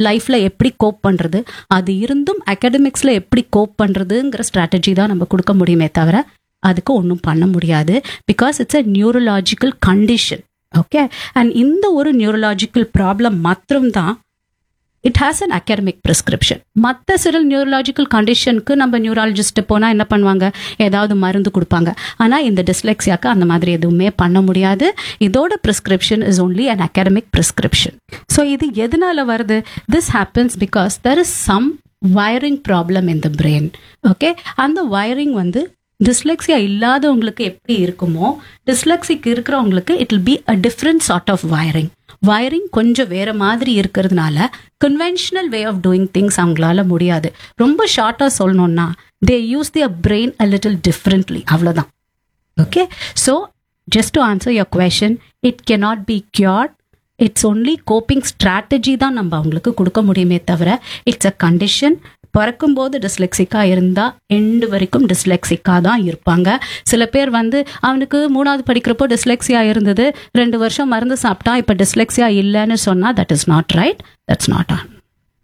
லைஃப்ல எப்படி கோப் பண்றது அது இருந்தும் அகாடமிக்ஸ்ல எப்படி கோப் பண்றதுங்கிற ஸ்ட்ராட்டஜி தான் நம்ம கொடுக்க முடியுமே தவிர அதுக்கு ஒன்றும் பண்ண முடியாது because it's a neurological condition okay and இந்த ஒரு நியூரலாஜிக்கல் ப்ராப்ளம் மாத்திரம்தான் it has an academic prescription மற்ற சிறல் நியூரலாஜிக்கல் கண்டிஷனுக்கு நம்ம நியூராலஜிஸ்ட் போனால் என்ன பண்ணுவாங்க ஏதாவது மருந்து கொடுப்பாங்க ஆனால் இந்த டிஸ்லெக்ஸியாக்கு அந்த மாதிரி எதுவுமே பண்ண முடியாது இதோட prescription is only an academic prescription so இது எதனால வருது this happens because there is some wiring problem in the brain okay அந்த வயரிங் வந்து டிஸ்லெக்ஸியா இல்லாதவங்களுக்கு எப்படி இருக்குமோ டிஸ்லெக்ஸிக் இருக்கிறவங்களுக்கு it will be a different sort of wiring wiring கொஞ்சம் வேற மாதிரி இருக்கிறதுனால conventional way of doing things அவங்களால முடியாது ரொம்ப ஷார்ட்டா சொல்லணும்னா they use their brain a little differently அவ்வளோதான் okay so just to answer your question it cannot be cured it's only coping strategy தான் நம்ம அவங்களுக்கு கொடுக்க முடியுமே தவிர இட்ஸ் அ கண்டிஷன் பிறக்கும்போது டிஸ்லெக்சிக்கா இருந்தா எண்டு வரைக்கும் டிஸ்லெக்சிக்கா தான் இருப்பாங்க சில பேர் வந்து அவனுக்கு மூணாவது படிக்கிறப்போ டிஸ்லெக்சியா இருந்தது ரெண்டு வருஷம் மருந்து சாப்பிட்டா இப்ப டிஸ்லெக்சியா இல்லைன்னு சொன்னா that is not right that's not on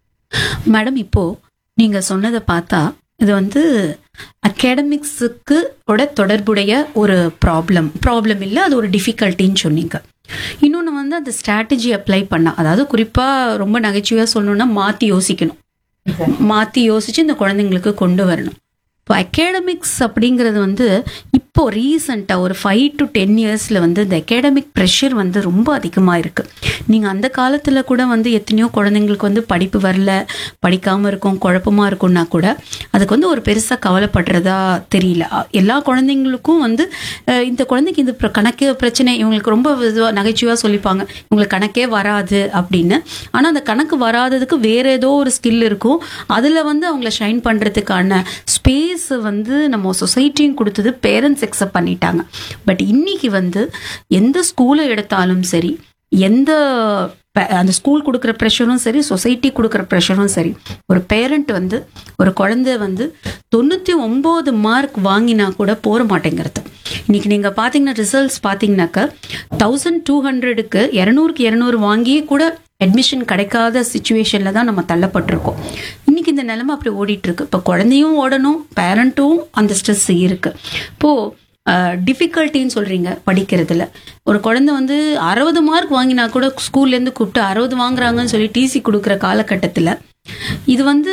madam இப்போ நீங்க சொன்னதை பார்த்தா இது வந்து அகாடமிக்ஸுக்கு ஓட தொடர்புடைய ஒரு ப்ராப்ளம் ப்ராப்ளம் இல்லை அது ஒரு டிஃபிகல்ட்டின்னு சொன்னீங்க இன்னொன்று வந்து அந்த ஸ்ட்ராட்டஜி அப்ளை பண்ண அதாவது குறிப்பாக ரொம்ப நகைச்சுவையாக சொல்லணும்னா மாற்றி யோசிக்கணும் மாற்றி யோசிச்சு இந்த குழந்தைங்களுக்கு கொண்டு வரணும் இப்போ அகாடமிக்ஸ் அப்படிங்கிறது வந்து இப்போ ரீசண்டாக ஒரு ஃபைவ் டு டென் இயர்ஸில் வந்து இந்த அகாடமிக் ப்ரெஷர் வந்து ரொம்ப அதிகமாக இருக்குது நீங்கள் அந்த காலத்தில் கூட வந்து எத்தனையோ குழந்தைங்களுக்கு வந்து படிப்பு வரல படிக்காமல் இருக்கும் குழப்பமா இருக்கும்னா கூட அதுக்கு வந்து ஒரு பெருசாக கவலைப்படுறதா தெரியல அ- எல்லா குழந்தைங்களுக்கும் வந்து அஹ், இந்த குழந்தைக்கு இந்த பிர- கணக்கு பிரச்சனை இவங்களுக்கு ரொம்ப இதுவா- நகைச்சுவையா சொல்லிப்பாங்க இவங்களுக்கு கணக்கே வராது அப்படின்னு ஆனால் அந்த கணக்கு வராததுக்கு வேற ஏதோ ஒரு ஸ்கில் இருக்கும் அதில் வந்து அவங்கள ஷைன் பண்ணுறதுக்கான ஸ்பேஸ் வந்து நம்ம சொசைட்டியும் கொடுத்தது பேரண்ட்ஸ் எக்ஸப்ட் பண்ணிட்டாங்க பட் இன்னைக்கு வந்து எந்த ஸ்கூலை எடுத்தாலும் சரி எந்த ப- அந்த ஸ்கூல் கொடுக்குற ப்ரெஷரும் சரி சொசைட்டி கொடுக்குற ப்ரெஷரும் சரி ஒரு பேரண்ட் வந்து ஒரு குழந்தை வந்து தொண்ணூற்றி ஒம்பது மார்க் வாங்கினா கூட போற மாட்டேங்கிறது இன்னைக்கு நீங்கள் பார்த்தீங்கன்னா ரிசல்ட்ஸ் பார்த்தீங்கன்னாக்கா தௌசண்ட் டூ ஹண்ட்ரடுக்கு இரநூறுக்கு இரநூறு வாங்கியே கூட அட்மிஷன் கிடைக்காத சுச்சுவேஷனில் தான் நம்ம தள்ளப்பட்டிருக்கோம் இன்னைக்கு இந்த நிலைமை அப்படி ஓடிட்டு இருக்கு இப்போ குழந்தையும் ஓடணும் பேரண்ட்டும் அந்த ஸ்ட்ரெஸ் இருக்கு இப்போது டிஃபிகல்ட்டின்னு சொல்றீங்க படிக்கிறதுல ஒரு குழந்தை வந்து அறுபது மார்க் வாங்கினா கூட ஸ்கூல்லேருந்து கூப்பிட்டு அறுபது வாங்குறாங்கன்னு சொல்லி டிசி கொடுக்குற காலகட்டத்தில் இது வந்து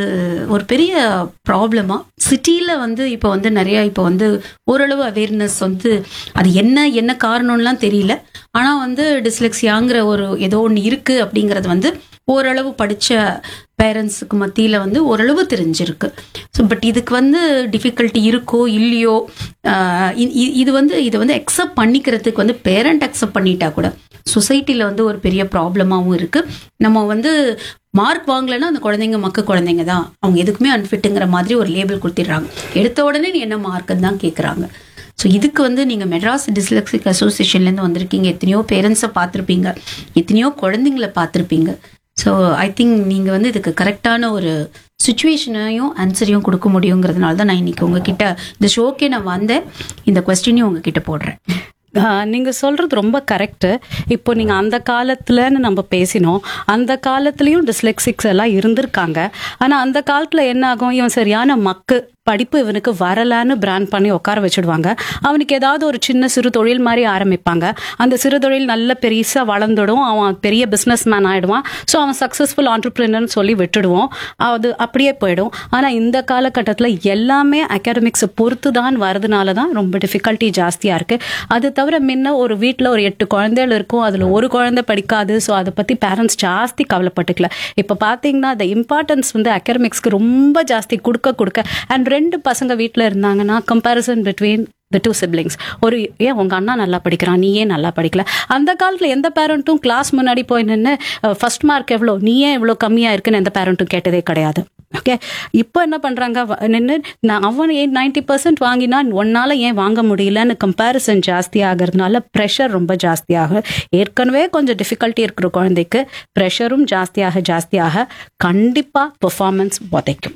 ஒரு பெரிய ப்ராப்ளமா சிட்டியில் வந்து இப்போ வந்து நிறைய இப்போ வந்து ஓரளவு அவேர்னஸ் வந்து அது என்ன என்ன காரணம்லாம் தெரியல ஆனால் வந்து டிஸ்லெக்ஸியாங்கிற ஒரு ஏதோ ஒன்று இருக்கு அப்படிங்கிறது வந்து ஓரளவு படித்த பேரண்ட்ஸுக்கு மத்தியில் வந்து ஓரளவு தெரிஞ்சிருக்கு ஸோ பட் இதுக்கு வந்து டிஃபிகல்ட்டி இருக்கோ இல்லையோ ஆஹ் இ- இ- இது வந்து இதை வந்து அக்செப்ட் பண்ணிக்கிறதுக்கு வந்து பேரண்ட் அக்செப்ட் பண்ணிட்டா கூட சொசைட்டியில் வந்து ஒரு பெரிய ப்ராப்ளமாகவும் இருக்கு நம்ம வந்து மார்க் வாங்கலைன்னா அந்த குழந்தைங்க மக்க குழந்தைங்க தான் அவங்க எதுக்குமே அன்ஃபிட்டுங்கிற மாதிரி ஒரு லேபிள் கொடுத்துடுறாங்க எடுத்த உடனே நீ என்ன மார்க்குன்னு தான் கேட்குறாங்க ஸோ இதுக்கு வந்து நீங்கள் மெட்ராஸ் டிஸ்லெக்சிக் அசோசியேஷன்லேருந்து வந்திருக்கீங்க எத்தனையோ பேரண்ட்ஸை பார்த்துருப்பீங்க எத்தனையோ குழந்தைங்கள பார்த்துருப்பீங்க ஸோ ஐ திங்க் நீங்கள் வந்து இதுக்கு கரெக்டான ஒரு சுச்சுவேஷனையும் ஆன்சரையும் கொடுக்க முடியுங்கிறதுனால தான் நான் இன்னைக்கு உங்ககிட்ட இந்த ஷோக்கே நான் வந்தேன் இந்த கொஸ்டினையும் உங்ககிட்ட போடுறேன் ஆஹ் நீங்க சொல்றது ரொம்ப கரெக்ட் இப்போ நீங்க அந்த காலத்துலன்னு நம்ம பேசினோம் அந்த காலத்துலயும் டிஸ்லெக்சிக்ஸ் எல்லாம் இருந்திருக்காங்க ஆனா அந்த காலத்துல என்ன ஆகும் இவன் சரியான மக்கு படிப்பு இவனுக்கு வரலன்னு பிராண்ட் பண்ணி உட்கார வச்சிடுவாங்க அவனுக்கு ஏதாவது ஒரு சின்ன சிறு தொழில் மாதிரி ஆரம்பிப்பாங்க அந்த சிறு தொழில் நல்ல பெருசா வளர்ந்துடும் அவன் பெரிய பிசினஸ் மேன் ஆயிடுவான் ஸோ அவன் சக்சஸ்ஃபுல் ஆண்டர்பிரினர்னு சொல்லி விட்டுடுவோம் அது அப்படியே போயிடும் ஆனா இந்த காலகட்டத்தில் எல்லாமே அகாடமிக்ஸை பொறுத்து தான் வரதுனால தான் ரொம்ப டிஃபிகல்ட்டி ஜாஸ்தியா இருக்கு அது தவிர முன்ன ஒரு வீட்டில் ஒரு எட்டு குழந்தைகள் இருக்கும் அதுல ஒரு குழந்தை படிக்காது ஸோ அதை பத்தி பேரண்ட்ஸ் ஜாஸ்தி கவலைப்பட்டுக்கல இப்போ பார்த்தீங்கன்னா the இம்பார்ட்டன்ஸ் வந்து அகாடமிக்ஸ்க்கு ரொம்ப ஜாஸ்தி கொடுக்க கொடுக்க அண்ட் ரெண்டு பசங்க வீட்டில் இருந்தாங்கன்னா comparison between the two siblings ஒரு ஏன் உங்க அண்ணா நல்லா படிக்கிறான் நீ ஏன் நல்லா படிக்கல அந்த காலத்துல எந்த பேரண்ட்டும் கிளாஸ் முன்னாடி போய் நின்று ஃபர்ஸ்ட் மார்க் எவ்வளோ நீ ஏன் இவ்வளோ கம்மியா இருக்குன்னு எந்த பேரண்ட்டும் கேட்டதே கிடையாது ஓகே இப்போ என்ன பண்றாங்க நின்று நான் அவன் ஏன் நைன்டி பர்சன்ட் வாங்கினா ஒன்னால ஏன் வாங்க முடியலன்னு கம்பேரிசன் ஜாஸ்தி ஆகிறதுனால ப்ரெஷர் ரொம்ப ஜாஸ்தியாக ஏற்கனவே கொஞ்சம் டிஃபிகல்ட்டி இருக்கிற குழந்தைக்கு ப்ரெஷரும் ஜாஸ்தியாக ஜாஸ்தியாக கண்டிப்பா பெர்ஃபார்மன்ஸ் உதைக்கும்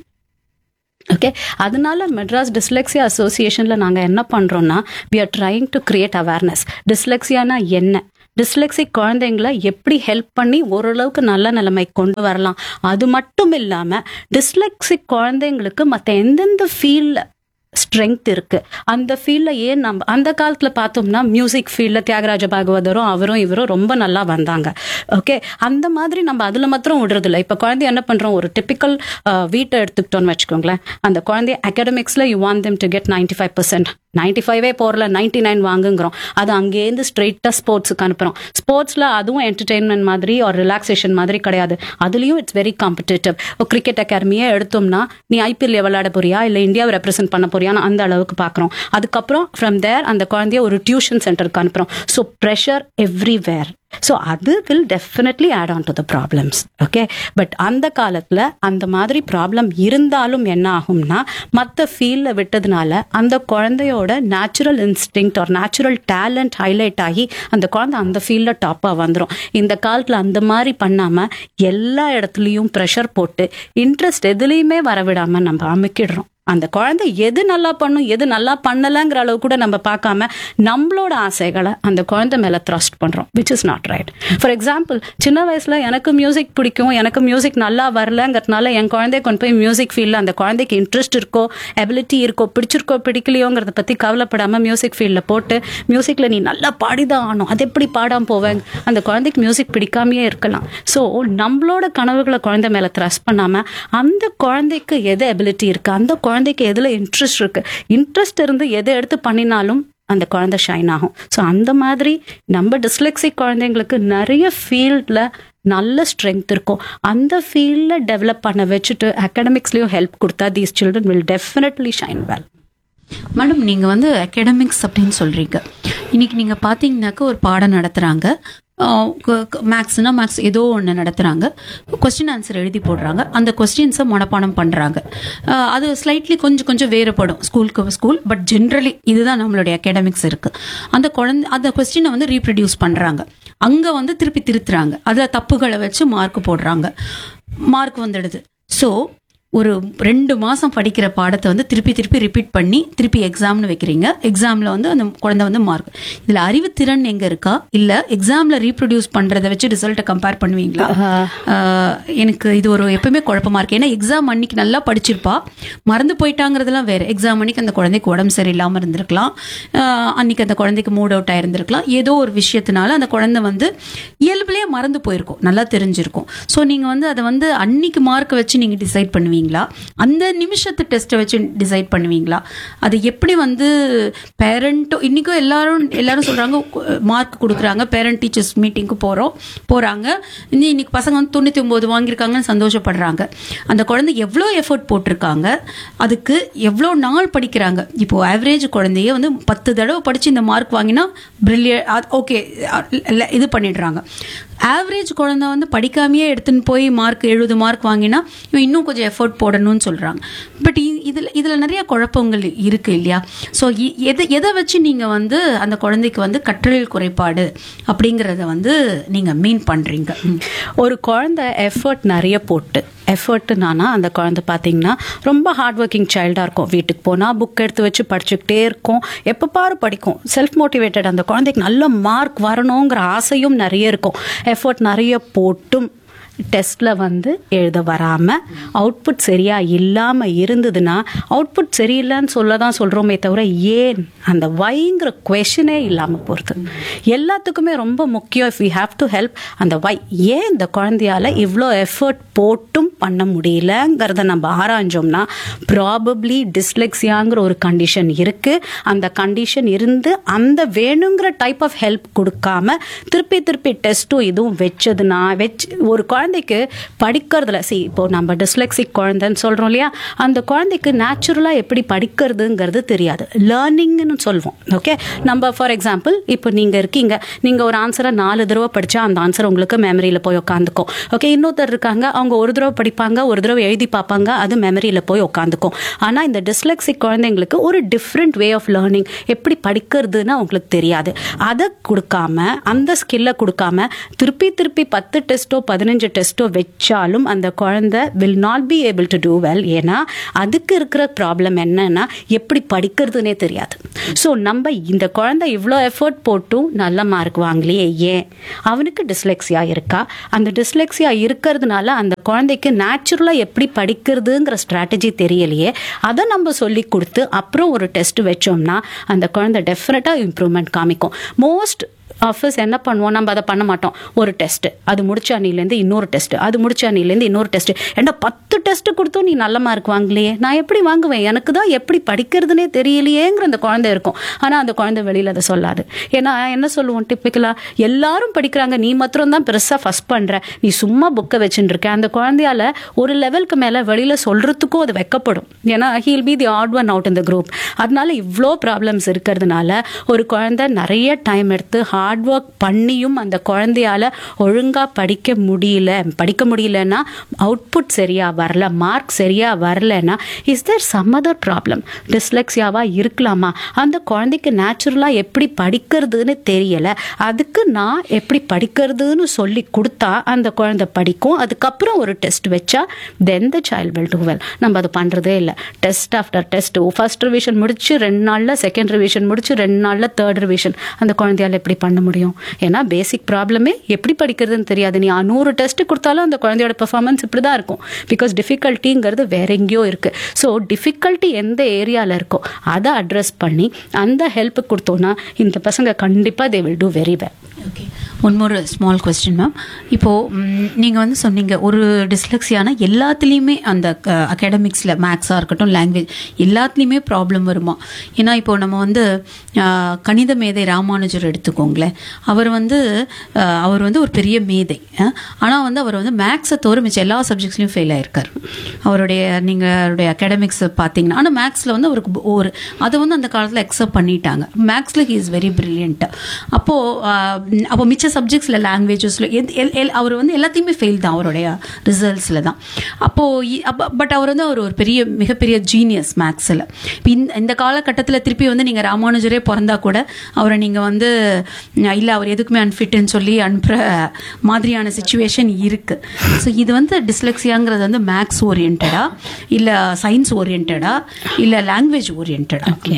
ஓகே அதனால மெட்ராஸ் டிஸ்லெக்ஸியா அசோசியேஷன்ல நாங்க என்ன பண்றோம்னா we are trying to create awareness டிஸ்லெக்ஸியானா என்ன டிஸ்லெக்சிக் குழந்தைங்களை எப்படி ஹெல்ப் பண்ணி ஓரளவுக்கு நல்ல நிலைமை கொண்டு வரலாம் அது மட்டும் இல்லாம டிஸ்லெக்சிக் குழந்தைங்களுக்கு மற்ற எந்தெந்த ஃபீல்ட்ல ஸ்ட்ரென்த் இருக்கு அந்த ஃபீல்ட்ல ஏன் நம்ம அந்த காலத்துல பார்த்தோம்னா மியூசிக் ஃபீல்ட்ல தியாகராஜ பாகவதரும் அவரும் இவரும் ரொம்ப நல்லா வந்தாங்க ஓகே அந்த மாதிரி நம்ம அதுல மாத்திரம் விடுறது இல்லை இப்ப குழந்தை என்ன பண்றோம் ஒரு டிபிக்கல் வீட்டை எடுத்துக்கிட்டோம்னு வச்சுக்கோங்களேன் அந்த குழந்தைய அகாடமிக்ஸ்ல you want them to get ninety five percent ninety ஃபைவே போறல நைன்டி நைன் வாங்குங்கிறோம் அது அங்கேருந்து ஸ்ட்ரெயிட்டாக ஸ்போர்ட்ஸுக்கு அனுப்புறோம் ஸ்போர்ட்ஸ்ல அதுவும் என்டர்டெயின்மெண்ட் மாதிரி ஒரு ரிலாக்ஸேஷன் மாதிரி கிடையாது அதுலயும் இட்ஸ் வெரி காம்படிட்டிவ் கிரிக்கெட் அகாடமியே எடுத்தோம்னா நீ ஐபிஎல் விளையாட போறியா இல்லை இந்தியாவை ரெப்ரசென்ட் பண்ண போறியான்னு அந்த அளவுக்கு பார்க்குறோம் அதுக்கப்புறம் ஃப்ரம் தேர் அந்த குழந்தைய ஒரு டியூஷன் சென்டருக்கு அனுப்புறோம் ஸோ ப்ரெஷர் எவ்ரிவேர் ஸோ அது will definitely add on to the problems okay but அந்த காலத்தில் அந்த மாதிரி ப்ராப்ளம் இருந்தாலும் என்ன ஆகும்னா மற்ற ஃபீல்டில் விட்டதுனால அந்த குழந்தையோட நேச்சுரல் இன்ஸ்டிங் ஒரு நேச்சுரல் டேலண்ட் ஹைலைட் ஆகி அந்த குழந்தை அந்த ஃபீல்டில் டாப்பாக வந்துடும் இந்த காலத்தில் அந்த மாதிரி பண்ணாமல் எல்லா இடத்துலையும் ப்ரெஷர் போட்டு இன்ட்ரெஸ்ட் எதுலேயுமே வரவிடாமல் நம்ம அமைக்கிடுறோம் அந்த குழந்தை எது நல்லா பண்ணும் எது நல்லா பண்ணலங்கிற அளவு கூட நம்ம பார்க்காம நம்மளோட ஆசைகளை அந்த குழந்தை மேல த்ரஸ்ட் பண்றோம் which is not right for example சின்ன வயசுல எனக்கு மியூசிக் பிடிக்கும் எனக்கு மியூசிக் நல்லா வரலங்கிறதுனால என் குழந்தைய கொண்டு போய் மியூசிக் ஃபீல்டில் அந்த குழந்தைக்கு இன்ட்ரெஸ்ட் இருக்கோ எபிலிட்டி இருக்கோ பிடிச்சிருக்கோ பிடிக்கலையோங்கிறத பத்தி கவலைப்படாம மியூசிக் ஃபீல்டில் போட்டு மியூசிக்ல நீ நல்லா பாடிதான் ஆகணும் அது எப்படி பாடாம போவேன் அந்த குழந்தைக்கு மியூசிக் பிடிக்காமயே இருக்கலாம் ஸோ நம்மளோட கனவுகளை குழந்தை மேல த்ரஸ்ட் பண்ணாம அந்த குழந்தைக்கு எது எபிலிட்டி இருக்கு அந்த குழந்தைக்கு எதுல இன்ட்ரெஸ்ட் இருக்கு இன்ட்ரெஸ்ட் இருந்து எதை எடுத்து பண்ணினாலும் அந்த குழந்தை ஷைன் ஆகும் ஸோ அந்த மாதிரி நம்ம டிஸ்லெக்சிக் குழந்தைங்களுக்கு நிறைய ஃபீல்டில் நல்ல ஸ்ட்ரென்த் இருக்கும் அந்த ஃபீல்டில் டெவலப் பண்ண வச்சுட்டு அகாடமிக்ஸ்லேயும் ஹெல்ப் கொடுத்தா these children will definitely shine well madam நீங்கள் வந்து அகடமிக்ஸ் அப்படின்னு சொல்கிறீங்க இன்னைக்கு நீங்கள் பார்த்தீங்கன்னாக்க ஒரு பாடம் நடத்துகிறாங்க மேக்ஸ்னா மேக்ஸ் ஏதோ ஒன்று நடத்துகிறாங்க கொஸ்டின் ஆன்சர் எழுதி போடுறாங்க அந்த கொஸ்டின்ஸை மனப்பாடம் பண்ணுறாங்க அது ஸ்லைட்லி கொஞ்சம் கொஞ்சம் வேறுபடும் ஸ்கூலுக்கு ஸ்கூல் பட் ஜென்ரலி இதுதான் நம்மளுடைய அகாடமிக்ஸ் இருக்குது அந்த குழந்தை அந்த கொஸ்டினை வந்து ரீப்ரொடியூஸ் பண்ணுறாங்க அங்கே வந்து திருப்பி திருத்துறாங்க அதில் தப்புகளை வச்சு மார்க் போடுறாங்க மார்க் வந்துடுது ஸோ ஒரு ரெண்டு மாசம் படிக்கிற பாடத்தை வந்து திருப்பி திருப்பி ரிப்பீட் பண்ணி திருப்பி எக்ஸாம்னு வைக்கிறீங்க எக்ஸாம்ல வந்து அந்த குழந்தை வந்து மார்க் இதுல அறிவுத்திறன் எங்க இருக்கா இல்ல எக்ஸாம்ல ரீப்ரொடியூஸ் பண்றதை வச்சு ரிசல்ட்டை கம்பேர் பண்ணுவீங்களா ஆஹ் எனக்கு இது ஒரு எப்பவுமே குழப்பமா இருக்கு ஏன்னா எக்ஸாம் அன்னைக்கு நல்லா படிச்சிருப்பா மறந்து போயிட்டாங்கிறதுலாம் வேற எக்ஸாம் அன்னைக்கு அந்த குழந்தைக்கு உடம்பு சரியில்லாம இருந்திருக்கலாம் ஆஹ் அன்னைக்கு அந்த குழந்தைக்கு மூட் அவுட் ஆயிருந்திருக்கலாம் ஏதோ ஒரு விஷயத்தினால அந்த குழந்தை வந்து இயல்புலயே மறந்து போயிருக்கும் நல்லா தெரிஞ்சிருக்கும் ஸோ நீங்க வந்து அதை வந்து அன்னைக்கு மார்க்கை வச்சு நீங்க டிசைட் பண்ணுவீங்களா அந்த நிமிஷத்து டெஸ்ட்டை வச்சு டிசைட் பண்ணுவீங்களா அது எப்படி வந்து பேரண்ட்டும் இன்னைக்கும் எல்லாரும் எல்லாரும் சொல்றாங்க மார்க் கொடுக்குறாங்க பேரண்ட் டீச்சர்ஸ் மீட்டிங்க்கு போறோம் போறாங்க இன்னி இன்னைக்கு பசங்க வந்து தொண்ணூத்தி ஒன்பது வாங்கியிருக்காங்கன்னு சந்தோஷப்படுறாங்க அந்த குழந்தை எவ்வளோ எஃபர்ட் போட்டிருக்காங்க அதுக்கு எவ்வளோ நாள் படிக்கிறாங்க இப்போ ஆவரேஜ் குழந்தைய வந்து பத்து தடவை படிச்சு இந்த மார்க் வாங்கினா பிரில்லியன் ஓகே இது பண்ணிடுறாங்க ஆவரேஜ் குழந்தை வந்து படிக்காமையே எடுத்துன்னு போய் மார்க் எழுபது மார்க் வாங்கினா இவன் இன்னும் கொஞ்சம் எஃபர்ட் போடணும்னு சொல்றாங்க பட் இதில் இதில் நிறைய குழப்பங்கள் இருக்கு இல்லையா ஸோ எதை எதை வச்சு நீங்கள் வந்து அந்த குழந்தைக்கு வந்து கற்றல் குறைபாடு அப்படிங்கிறத வந்து நீங்கள் மீன் பண்ணுறீங்க ஒரு குழந்தை எஃபர்ட் நிறைய போட்டு எஃபர்ட்னானா அந்த குழந்தை பார்த்தீங்கன்னா ரொம்ப ஹார்ட் ஒர்க்கிங் சைல்டாக இருக்கும் வீட்டுக்கு போனால் புக் எடுத்து வச்சு படிச்சுக்கிட்டே இருக்கும் எப்போ பாரு படிக்கும் செல்ஃப் மோட்டிவேட்டட் அந்த குழந்தைக்கு நல்ல மார்க் வரணுங்கிற ஆசையும் நிறைய இருக்கும் எஃபர்ட் நிறைய போட்டும் டெஸ்ட்ல வந்து எழுத வராம அவுட்புட் சரியா இல்லாம இருந்ததுன்னா அவுட்புட் சரியில்லைன்னு சொல்ல தான் சொல்றோமே தவிர ஏன் அந்த வைங்கிற கொஷனே இல்லாம போறது எல்லாத்துக்குமே ரொம்ப முக்கியம் if you have to help அந்த வை ஏன் இந்த குழந்தையால இவ்வளோ எஃபர்ட் போட்டும் பண்ண முடியலங்கிறத நம்ம ஆராய்ஞ்சோம்னா ப்ராபப்ளி டிஸ்லெக்ஸியாங்கிற ஒரு கண்டிஷன் இருக்கு அந்த கண்டிஷன் இருந்து அந்த வேணுங்கிற டைப் ஆஃப் ஹெல்ப் கொடுக்காம திருப்பி திருப்பி டெஸ்ட்டும் இதுவும் வச்சதுன்னா வச்சு ஒரு குழந்தைக்கு படிக்கிறதுல சி இப்போ நம்ம டிஸ்லெக்சிக் குழந்தைன்னு சொல்றோம் இல்லையா அந்த குழந்தைக்கு நேச்சுரலா எப்படி படிக்கிறதுங்கிறது தெரியாது லேர்னிங்னு சொல்லுவோம் ஓகே நம்ம ஃபார் எக்ஸாம்பிள் இப்போ நீங்க இருக்கீங்க நீங்க ஒரு ஆன்சரை நாலு தடவை படிச்சா அந்த ஆன்சர் உங்களுக்கு மெமரியில போய் உட்காந்துக்கும் ஓகே இன்னொருத்தர் இருக்காங்க அவங்க ஒரு தடவை படிப்பாங்க ஒரு தடவை எழுதி பார்ப்பாங்க அது மெமரியில போய் உட்காந்துக்கும் ஆனா இந்த டிஸ்லெக்சிக் குழந்தைங்களுக்கு ஒரு டிஃப்ரெண்ட் வே ஆஃப் லேர்னிங் எப்படி படிக்கிறதுன்னு அவங்களுக்கு தெரியாது அதை கொடுக்காம அந்த ஸ்கில்லை கொடுக்காம திருப்பி திருப்பி பத்து டெஸ்ட்டோ பதினஞ்சு டெஸ்ட்டோ வச்சாலும் அந்த குழந்தை will not be able to do well ஏன்னா அதுக்கு இருக்கிற ப்ராப்ளம் என்னன்னா எப்படி படிக்கிறதுனே தெரியாது ஸோ நம்ம இந்த குழந்தை இவ்வளோ எஃபர்ட் போட்டும் நல்ல மார்க் வாங்கலையே ஏன் அவனுக்கு டிஸ்லெக்ஸியா இருக்கா அந்த டிஸ்லெக்ஸியா இருக்கிறதுனால அந்த குழந்தைக்கு நேச்சுரலாக எப்படி படிக்கிறதுங்கிற ஸ்ட்ராட்டஜி தெரியலையே அதை நம்ம சொல்லி கொடுத்து அப்புறம் ஒரு டெஸ்ட் வச்சோம்னா அந்த குழந்தை டெஃபினட்டாக இம்ப்ரூவ்மெண்ட் காமிக்கும் மோஸ்ட் ஆஃபீஸ் என்ன பண்ணுவோம் நம்ம அதை பண்ண மாட்டோம் ஒரு டெஸ்ட் அது முடிச்ச அணிலேருந்து இன்னொரு டெஸ்ட் அது முடிச்ச அணிலேருந்து இன்னொரு டெஸ்ட் ஏன்னா பத்து டெஸ்ட் கொடுத்தும் நீ நல்ல மார்க் வாங்கலையே நான் எப்படி வாங்குவேன் எனக்கு தான் எப்படி படிக்கிறதுனே தெரியலையேங்கிற அந்த குழந்தை இருக்கும் ஆனால் அந்த குழந்தை வெளியில் அதை சொல்லாது ஏன்னா என்ன சொல்லுவோம் டிப்பிக்கலாக எல்லாரும் படிக்கிறாங்க நீ மாத்திரம் தான் பெருசாக ஃபஸ்ட் பண்ணுற நீ சும்மா புக்கை வச்சுட்டு இருக்க அந்த குழந்தையால ஒரு லெவலுக்கு மேலே வெளியில் சொல்கிறதுக்கும் அது வைக்கப்படும் ஏன்னா he'll be the odd one out இந்த குரூப் அதனால இவ்வளோ ப்ராப்ளம்ஸ் இருக்கிறதுனால ஒரு குழந்தை நிறைய டைம் எடுத்து ஹார்ட் ஒர்க் பண்ணியும் அந்த குழந்தையால ஒழுங்காக படிக்க முடியல படிக்க முடியலன்னா அவுட்புட் சரியா வரல மார்க் சரியா வரலன்னா is there some other problem டிஸ்லெக்ஸியாவா இருக்கலாமா அந்த குழந்தைக்கு நேச்சுரலாக எப்படி படிக்கிறதுன்னு தெரியல அதுக்கு நான் எப்படி படிக்கிறதுன்னு சொல்லி கொடுத்தா அந்த குழந்தை படிக்கும் அதுக்கப்புறம் ஒரு டெஸ்ட் வச்சா then the child will do well நம்ம அது பண்ணுறதே இல்லை test after test first revision முடிச்சு ரெண்டு நாளில் செகண்ட் ரிவிஷன் முடிச்சு ரெண்டு நாளில் தேர்ட் ரிவிஷன் அந்த குழந்தையால எப்படி பண்ண முடியும் ஏன்னா பேசிக் ப்ராப்ளமே எப்படி படிக்கிறதுன்னு தெரியாது நீ நூறு டெஸ்ட் கொடுத்தாலும் அந்த குழந்தையோட பெர்ஃபார்மன்ஸ் இப்படி தான் இருக்கும் பிகாஸ் டிஃபிகல்ட்டிங்கிறது வேற எங்கேயோ இருக்கு ஸோ டிஃபிகல்ட்டி எந்த ஏரியாவில் இருக்கோ அதை அட்ரஸ் பண்ணி அந்த ஹெல்ப் கொடுத்தோன்னா இந்த பசங்க கண்டிப்பாக they will do very well okay one more small question ma'am இப்போது நீங்கள் வந்து சொன்னீங்க ஒரு டிஸ்லெக்ஸியானா எல்லாத்துலேயுமே அந்த அகாடமிக்ஸில் மேக்ஸாக இருக்கட்டும் லாங்குவேஜ் எல்லாத்துலேயுமே ப்ராப்ளம் வருமா ஏன்னா இப்போ நம்ம வந்து அஹ், கணித மேதை ராமானுஜர் எடுத்துக்கோங்களேன் அவர் வந்து அஹ், அவர் வந்து ஒரு பெரிய மேதை ஆனால் வந்து அவர் வந்து மேக்ஸை தவிர மிச்சம் எல்லா சப்ஜெக்ட்ஸ்லையும் ஃபெயில் ஆயிருக்கார் அவருடைய நீங்கள் அவருடைய அகாடமிக்ஸ் பார்த்தீங்கன்னா ஆனால் மேக்ஸில் வந்து அவருக்கு ஒரு அதை வந்து அந்த காலத்தில் அக்செப்ட் பண்ணிட்டாங்க மேக்ஸில் ஹி இஸ் வெரி பிரில்லியன்ட் அப்போது அப்போ மிச்ச சப்ஜெக்ட்ஸில் லாங்குவேஜஸில் அவர் வந்து எல்லாத்தையுமே ஃபெயில் தான் அவருடைய ரிசல்ட்ஸில் தான் அப்போது பட் அவர் வந்து அவர் ஒரு பெரிய மிகப்பெரிய ஜீனியஸ் மேக்ஸில் இப்போ இந்த இந்த காலகட்டத்தில் திருப்பி வந்து நீங்கள் ராமானுஜரே பிறந்தா கூட அவரை நீங்கள் வந்து இல்லை அவர் எதுக்குமே அன்ஃபிட்னு சொல்லி அனுப்புகிற மாதிரியான சுச்சுவேஷன் இருக்குது ஸோ இது வந்து டிஸ்லெக்ஸியாங்கிறது வந்து மேக்ஸ் ஓரியன்டா இல்லை சயின்ஸ் ஓரியன்டா இல்லை லாங்குவேஜ் ஓரியன்டா ஓகே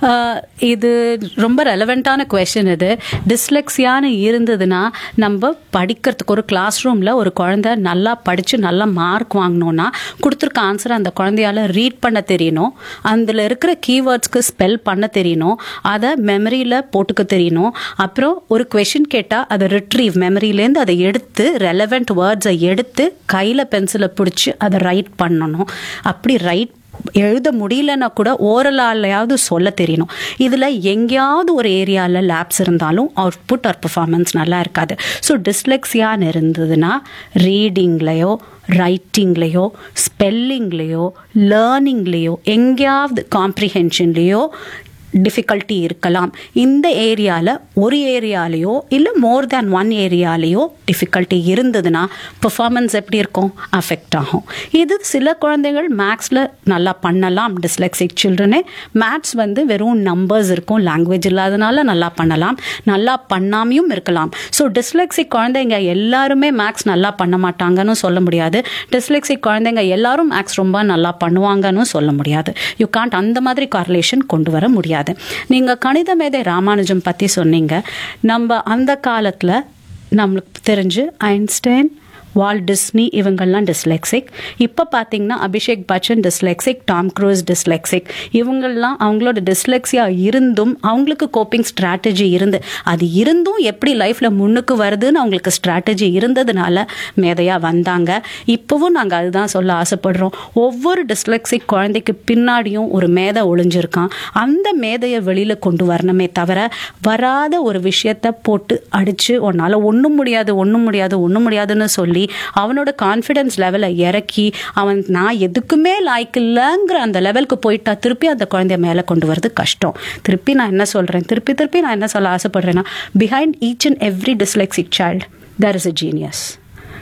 இது ரொம்ப ரெலவெண்ட்டான கொஷின் இது டிஸ்லெக்ஸியான்னு இருந்ததுன்னா நம்ம படிக்கிறதுக்கு ஒரு கிளாஸ் ரூமில் ஒரு குழந்தை நல்லா படித்து நல்லா மார்க் வாங்கினோன்னா கொடுத்துருக்க ஆன்சரை அந்த குழந்தையால ரீட் பண்ண தெரியணும் அதில் இருக்கிற கீவேர்ட்ஸ்க்கு ஸ்பெல் பண்ண தெரியணும் அதை மெமரியில் போட்டுக்க தெரியணும் அப்புறம் ஒரு கொஷின் கேட்டால் அதை ரிட்ரீவ் மெமரியிலேருந்து அதை எடுத்து ரெலவெண்ட் வேர்ட்ஸை எடுத்து கையில் பென்சிலை பிடிச்சி அதை ரைட் பண்ணணும் அப்படி ரைட் எழுத முடியலன்னா கூட ஓரலாலையாவது சொல்ல தெரியணும் இதில் எங்கேயாவது ஒரு ஏரியாவில் லேப்ஸ் இருந்தாலும் அவுட்புட் ஆர் பெர்ஃபார்மன்ஸ் நல்லா இருக்காது ஸோ டிஸ்லெக்ஸியான்னு இருந்ததுன்னா ரீடிங்லேயோ ரைட்டிங்லேயோ ஸ்பெல்லிங்லேயோ லேர்னிங்லேயோ எங்கேயாவது காம்ப்ரிஹென்ஷன்லேயோ டிஃபிகல்ட்டி இருக்கலாம் இந்த ஏரியாவில் ஒரு ஏரியாலேயோ இல்லை மோர் தேன் ஒன் ஏரியாலேயோ டிஃபிகல்ட்டி இருந்ததுன்னா பெர்ஃபார்மன்ஸ் எப்படி இருக்கும் அஃபெக்ட் ஆகும் இது சில குழந்தைகள் மேக்ஸில் நல்லா பண்ணலாம் டிஸ்லெக்சிக் சில்ட்ரனே மேத்ஸ் வந்து வெறும் நம்பர்ஸ் இருக்கும் லாங்குவேஜ் இல்லாதனால நல்லா பண்ணலாம் நல்லா பண்ணாமையும் இருக்கலாம் ஸோ டிஸ்லெக்சிக் குழந்தைங்க எல்லாருமே மேக்ஸ் நல்லா பண்ண மாட்டாங்கன்னு சொல்ல முடியாது டிஸ்லெக்சிக் குழந்தைங்க எல்லாரும் மேக்ஸ் ரொம்ப நல்லா பண்ணுவாங்கன்னு சொல்ல முடியாது யூ காண்ட் அந்த மாதிரி கார்லேஷன் கொண்டு வர முடியாது நீங்கள் கணித மேதை ராமானுஜம் பற்றி சொன்னீங்க நம்ம அந்த காலத்தில் நம்மளுக்கு தெரிஞ்சு ஐன்ஸ்டைன் வால் டிஸ்னி இவங்கெல்லாம் டிஸ்லெக்சிக் இப்போ பார்த்தீங்கன்னா Abhishek Bachchan dyslexic Tom Cruise dyslexic இவங்கெல்லாம் அவங்களோட டிஸ்லெக்ஸியா இருந்தும் அவங்களுக்கு கோப்பிங் ஸ்ட்ராட்டஜி இருந்து அது இருந்தும் எப்படி லைஃப்பில் முன்னுக்கு வருதுன்னு அவங்களுக்கு ஸ்ட்ராட்டஜி இருந்ததுனால மேதையாக வந்தாங்க இப்போவும் நாங்கள் அதுதான் சொல்ல ஆசைப்படுறோம் ஒவ்வொரு டிஸ்லெக்சிக் குழந்தைக்கு பின்னாடியும் ஒரு மேதை ஒளிஞ்சிருக்கான் அந்த மேதையை வெளியில் கொண்டு வரணுமே தவிர வராத ஒரு விஷயத்தை போட்டு அடித்து உன்னால் ஒன்றும் முடியாது ஒன்றும் முடியாது ஒன்றும் முடியாதுன்னு சொல்லி அவனோட கான்ஃபிடன்ஸ் லெவலை இறக்கி அவன் நான் எதுக்குமே லாய்க்கு இல்லைங்கிற அந்த லெவலுக்கு போயிட்டா திருப்பி அந்த குழந்தைய மேலே கொண்டு வரது கஷ்டம் திருப்பி நான் என்ன சொல்கிறேன் திருப்பி திருப்பி நான் என்ன சொல்ல ஆசைப்படுறேன்னா behind each and every dyslexic child there is a genius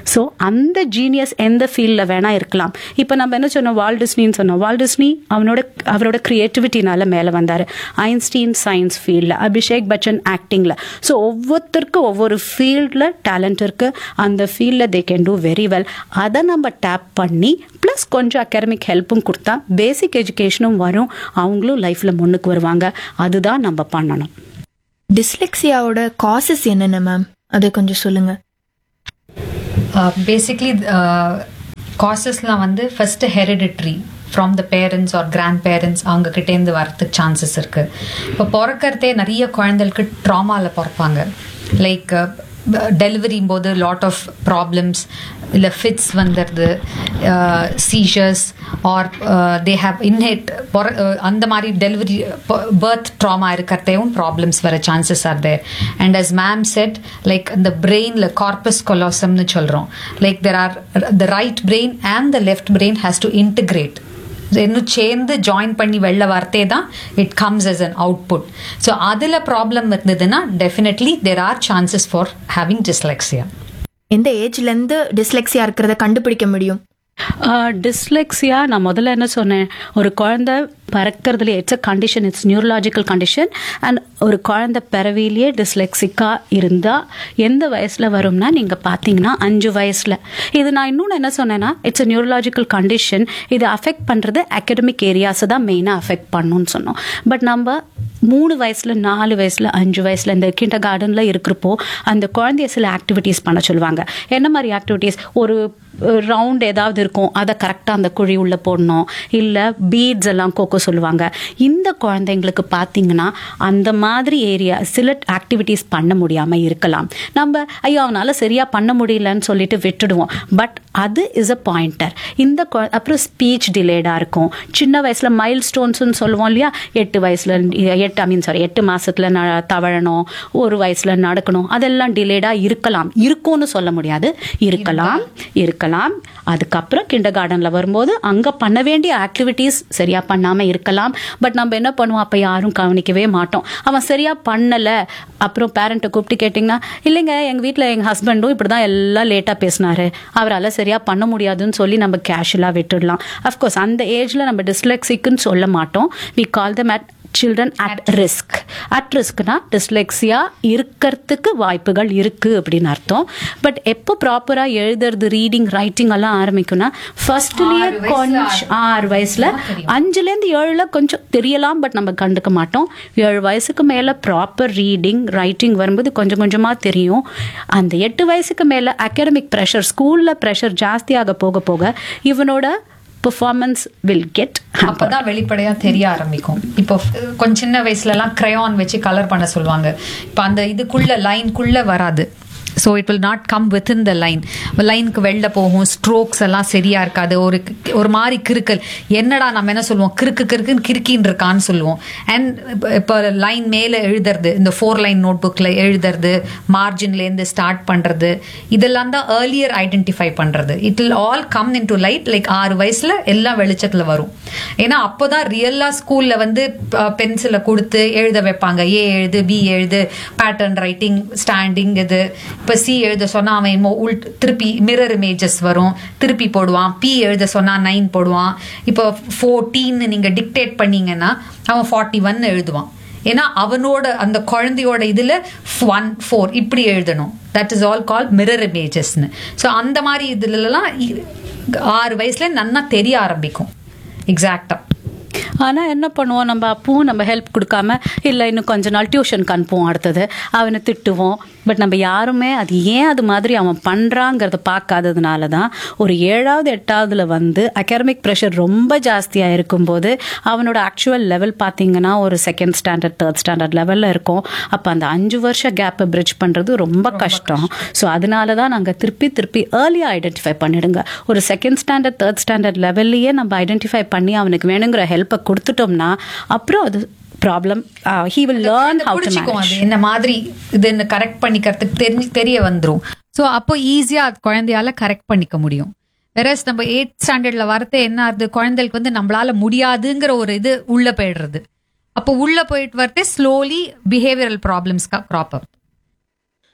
so அந்த ஜீனியஸ் எந்த ஃபீல்டில் வேணால் இருக்கலாம் இப்போ நம்ம என்ன சொன்னோம் வால் டிஸ்னின்னு சொன்னோம் வால் டிஸ்னி அவனோட அவரோட க்ரியேட்டிவிட்டினால மேலே வந்தார் ஐன்ஸ்டீன் சயின்ஸ் ஃபீல்டில் அபிஷேக் பச்சன் ஆக்டிங்கில் ஸோ ஒவ்வொருத்தருக்கும் ஒவ்வொரு ஃபீல்டில் டேலண்ட் இருக்குது அந்த ஃபீல்டில் they can do very well அதை நம்ம டேப் பண்ணி ப்ளஸ் கொஞ்சம் அகாடமிக் ஹெல்ப்பும் கொடுத்தா பேசிக் எஜுகேஷனும் வரும் அவங்களும் லைஃப்பில் முன்னுக்கு வருவாங்க அதுதான் நம்ம பண்ணணும் டிஸ்லெக்சியாவோட காசஸ் என்னென்ன மேம் அதை கொஞ்சம் சொல்லுங்க பேசிக்லி காசஸ்லாம் வந்து first hereditary from the parents or grandparents அவங்க கிட்டேருந்து வரதுக்கு சான்சஸ் இருக்கு இப்போ பிறக்கறதே நிறைய குழந்தைகளுக்கு ட்ராமாவில் பிறப்பாங்க லைக் டெலிவரி போது லாட் ஆஃப் ப்ராப்ளம்ஸ் இல்லை ஃபிட்ஸ் வந்துடுது seizures or they have inherited அந்த மாதிரி டெலிவரி பர்த் ட்ராமா இருக்கிறதையும் ப்ராப்ளம்ஸ் வர chances are there and as ma'am said like இந்த பிரெயினில் கார்பஸ் கொலாசம்னு சொல்கிறோம் like there are the right brain and the left brain has to integrate இன்னும் சேர்ந்து ஜாயின் பண்ணி வெளில வரத்தே தான் it comes as an output so அதில் ப்ராப்ளம் இருந்ததுன்னா definitely there are chances for having dyslexia எந்த ஏஜ்லேருந்து டிஸ்லெக்சியா இருக்கிறத கண்டுபிடிக்க முடியும் டிஸ்லெக்ஸியா நான் முதல்ல என்ன சொன்னேன் ஒரு குழந்தை பிறக்கிறதுல it's a condition it's neurological condition and ஒரு குழந்தை பிறவிலேயே டிஸ்லெக்சிக்கா இருந்தால் எந்த வயசில் வரும்னா நீங்கள் பார்த்தீங்கன்னா அஞ்சு வயசில் இது நான் இன்னொன்று என்ன சொன்னேன்னா இட்ஸ் அ நியூரலாஜிக்கல் கண்டிஷன் இது அஃபெக்ட் பண்ணுறது அகடமிக் ஏரியாஸை தான் மெயினாக அஃபெக்ட் பண்ணுன்னு சொன்னோம் பட் நம்ம மூணு வயசில் நாலு வயசில் அஞ்சு வயசில் இந்த கிண்டர் கார்டனில் இருக்கிறப்போ அந்த குழந்தைய சில ஆக்டிவிட்டீஸ் பண்ண சொல்லுவாங்க என்ன மாதிரி ஆக்டிவிட்டீஸ் ஒரு ரவுண்ட் ஏதாவது இருக்கும் அதை கரெக்டாக அந்த குழி உள்ள போடணும் இல்லை பீட்ஸ் எல்லாம் கோக்கோ சொல்லுவாங்க இந்த குழந்தைங்களுக்கு பார்த்தீங்கன்னா அந்த மாதிரி ஏரியா சில ஆக்டிவிட்டீஸ் பண்ண முடியாமல் இருக்கலாம் நம்ம ஐயோ அவனால் சரியாக பண்ண முடியலன்னு சொல்லிட்டு விட்டுடுவோம் பட் அது இஸ் அ பாயிண்டர் இந்த குழ- அப்புறம் ஸ்பீச் டிலேடாக இருக்கும் சின்ன வயசில் மைல் ஸ்டோன்ஸ்னு சொல்லுவோம் இல்லையா எட்டு வயசில் எட்டு ஐ மீன் சாரி எட்டு மாசத்துல ந தவழணும் ஒரு வயசில் நடக்கணும் அதெல்லாம் டிலேடாக இருக்கலாம் இருக்கும்னு சொல்ல முடியாது இருக்கலாம் இருக்கலாம் அதுக்கப்புறம் கிண்டர் கார்டனில் வரும்போது அங்கே பண்ண வேண்டிய ஆக்டிவிட்டீஸ் சரியாக பண்ணாமல் இருக்கலாம் பட் நம்ம என்ன பண்ணுவோம் அப்போ யாரும் கவனிக்கவே மாட்டோம் அவன் சரியாக பண்ணலை அப்புறம் பேரண்ட்டை கூப்பிட்டு கேட்டிங்கன்னா இல்லைங்க எங்கள் வீட்டில் எங்கள் ஹஸ்பண்டும் இப்படி தான் எல்லாம் லேட்டாக பேசினாரு அவரால் சரியாக பண்ண முடியாதுன்னு சொல்லி நம்ம கேஷுவலாக விட்டுடலாம் அஃப்கோர்ஸ் அந்த ஏஜில் நம்ம டிஸ்லெக்சிக்குன்னு சொல்ல மாட்டோம் we call them at children at risk at ரிஸ்க்னா டிஸ்லெக்ஸியா இருக்கிறதுக்கு வாய்ப்புகள் இருக்கு அப்படின்னு அர்த்தம் பட் எப்போ ப்ராப்பரா எழுதுறது ரீடிங் ரைட்டிங் எல்லாம் ஆரம்பிக்கும்னா ஃபர்ஸ்ட்லயே கொஞ்சம் ஆறு வயசுல அஞ்சுல இருந்து ஏழுல கொஞ்சம் தெரியலாம் பட் நம்ம கண்டுக்க மாட்டோம் ஏழு வயசுக்கு மேல ப்ராப்பர் ரீடிங் ரைட்டிங் வரும்போது கொஞ்சம் கொஞ்சமா தெரியும் அந்த எட்டு வயசுக்கு மேல அகாடமிக் ப்ரெஷர் ஸ்கூல்ல ப்ரெஷர் ஜாஸ்தியாக போக போக இவனோட பெர்ஃபார்மன்ஸ் வில் கெட் அப்பதான் வெளிப்படையா தெரிய ஆரம்பிக்கும் இப்போ கொஞ்சம் சின்ன வயசுல எல்லாம் கிரையான் வச்சு கலர் பண்ண சொல்லுவாங்க இப்போ அந்த இதுக்குள்ள லைன்குள்ள வராது so it will not come within the line லைனுக்கு வெளில போகும் ஸ்ட்ரோக்ஸ் எல்லாம் சரியா இருக்காது ஒரு ஒரு மாதிரி கிறுக்கல் என்னடா நம்ம என்ன சொல்லுவோம் கிறுக்கு கிறுக்குன்னு கிறுக்கின்னு இருக்கான்னு சொல்லுவோம் அண்ட் இப்போ லைன் மேலே எழுதுறது இந்த ஃபோர் லைன் நோட் புக்கில் எழுதுறது மார்ஜின்லேருந்து ஸ்டார்ட் பண்ணுறது இதெல்லாம் தான் ஏர்லியர் ஐடென்டிஃபை பண்ணுறது it will all come in to light like ஆறு வயசில் எல்லாம் வெளிச்சத்தில் வரும் ஏன்னா அப்போ தான் ரியலாக ஸ்கூலில் வந்து பென்சிலை கொடுத்து எழுத வைப்பாங்க ஏ எழுது பி எழுது பேட்டர்ன் ரைட்டிங் ஸ்டாண்டிங் இது இப்போ சி எழுத சொன்னால் அவன் என்னமோ உள் திருப்பி மிரர் இமேஜஸ் வரும் திருப்பி போடுவான் பி எழுத சொன்னால் நைன் போடுவான் இப்போ ஃபோர்டீன்னு நீங்கள் டிக்டேட் பண்ணீங்கன்னா அவன் ஃபார்ட்டி ஒன் எழுதுவான் ஏன்னா அவனோட அந்த குழந்தையோட இதில் ஒன் ஃபோர் இப்படி எழுதணும் that is all call mirror இமேஜஸ்னு ஸோ அந்த மாதிரி இதுலலாம் இ- ஆறு வயசுல நன்னா தெரிய ஆரம்பிக்கும் எக்ஸாக்டா ஆனால் என்ன பண்ணுவோம் நம்ம அப்பவும் நம்ம ஹெல்ப் கொடுக்காம இல்லை இன்னும் கொஞ்ச நாள் டியூஷனுக்கு அனுப்புவோம் அடுத்தது அவனை திட்டுவோம் பட் நம்ம யாருமே அது ஏன் அது மாதிரி அவன் பண்ணுறாங்கிறத பார்க்காததுனால தான் ஒரு ஏழாவது எட்டாவதுல வந்து அகாடமிக் ப்ரெஷர் ரொம்ப ஜாஸ்தியாக இருக்கும்போது அவனோட ஆக்சுவல் லெவல் பார்த்தீங்கன்னா ஒரு செகண்ட் ஸ்டாண்டர்ட் தேர்ட் ஸ்டாண்டர்ட் லெவலில் இருக்கும் அப்போ அந்த அஞ்சு வருஷ கேப்பை பிரிட்ஜ் பண்ணுறது ரொம்ப கஷ்டம் ஸோ அதனால தான் நாங்கள் திருப்பி திருப்பி ஏர்லியாக ஐடென்டிஃபை பண்ணிடுங்க ஒரு செகண்ட் ஸ்டாண்டர்ட் தேர்ட் ஸ்டாண்டர்ட் லெவல்லையே நம்ம ஐடென்டிஃபை பண்ணி அவனுக்கு வேணுங்கிற ஹெல்ப்பை கொடுத்துட்டோம்னா அப்புறம் அது problem he will learn how to புடிச்சுக்கும் மேனேஜ் அது என்ன மாதிரி இது கரெக்ட் பண்ணிக்கிறதுக்கு தெரிஞ்சு தெரிய வந்துரும் ஸோ அப்போ ஈஸியா அது குழந்தையால கரெக்ட் பண்ணிக்க முடியும் வெரஸ் நம்ம எயிட் ஸ்டாண்டர்ட்ல வரதே என்ன ஆகுது குழந்தைகளுக்கு வந்து நம்மளால முடியாதுங்கிற ஒரு இது உள்ள போயிடுறது அப்போ உள்ள போயிட்டு வரதே slowly behavioural problems crop up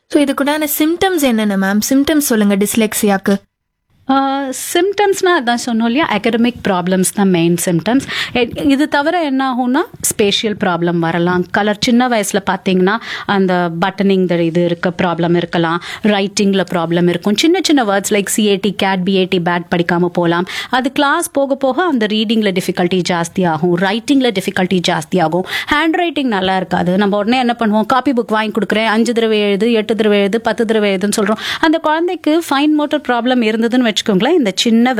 so இதுக்குண்டான சிம்டம்ஸ் என்னென்ன மேம் சிம்டம்ஸ் சொல்லுங்க டிஸ்லெக்ஸியாக்கு சிம்டம்ஸ்னா அதான் சொன்னோம் இல்லையா அகடமிக் ப்ராப்ளம்ஸ் தான் மெயின் சிம்டம்ஸ் இது தவிர என்ன ஆகும்னா ஸ்பேஷியல் ப்ராப்ளம் வரலாம் கலர் சின்ன வயசில் பார்த்தீங்கன்னா அந்த பட்டனிங் இது இருக்க ப்ராப்ளம் இருக்கலாம் ரைட்டிங்கில் ப்ராப்ளம் இருக்கும் சின்ன சின்ன words like C A T cat B A T bat படிக்காமல் போகலாம் அது கிளாஸ் போக போக அந்த ரீடிங்கில் டிஃபிகல்ட்டி ஜாஸ்தி ஆகும் ரைட்டிங்கில் டிஃபிகல்ட்டி ஜாஸ்தி ஆகும் ஹேண்ட் ரைட்டிங் நல்லா இருக்காது நம்ம உடனே என்ன பண்ணுவோம் காப்பி புக் வாங்கி கொடுக்குறேன் அஞ்சு தடவை எழுது எட்டு தடவை எழுது பத்து தடவை எழுதுன்னு சொல்கிறோம் அந்த குழந்தைக்கு ஃபைன் மோட்டர் ப்ராப்ளம் இருந்ததுன்னு வச்சுக்கோங்களேன் இந்த சின்ன